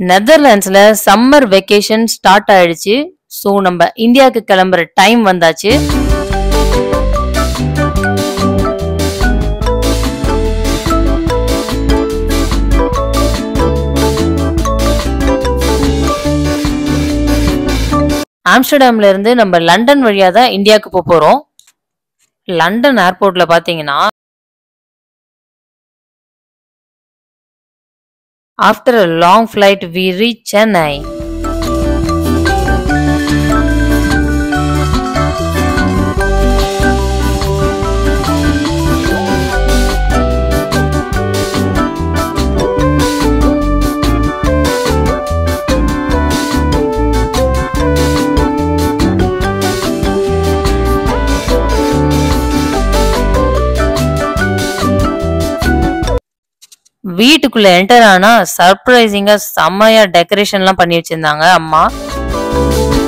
நெதர்லாண்ட்ஸ்ல summer vacation start ஆயிடுச்சு so நம்ம இந்தியாவுக்கு கிளம்புற டைம் வந்தாச்சு ஆம்ஸ்டர்டாம்ல இருந்து நம்ம லண்டன் வழியா தான் இந்தியாவுக்கு போக போறோம் லண்டன் ஏர்போர்ட்ல பாத்தீங்கன்னா after a long flight we reach Chennai வீட்டுக்குள்ள என்டர் ஆனா சர்ப்ரைசிங்கா செம்மையா டெக்கரேஷன்லாம் பண்ணி வச்சிருந்தாங்க அம்மா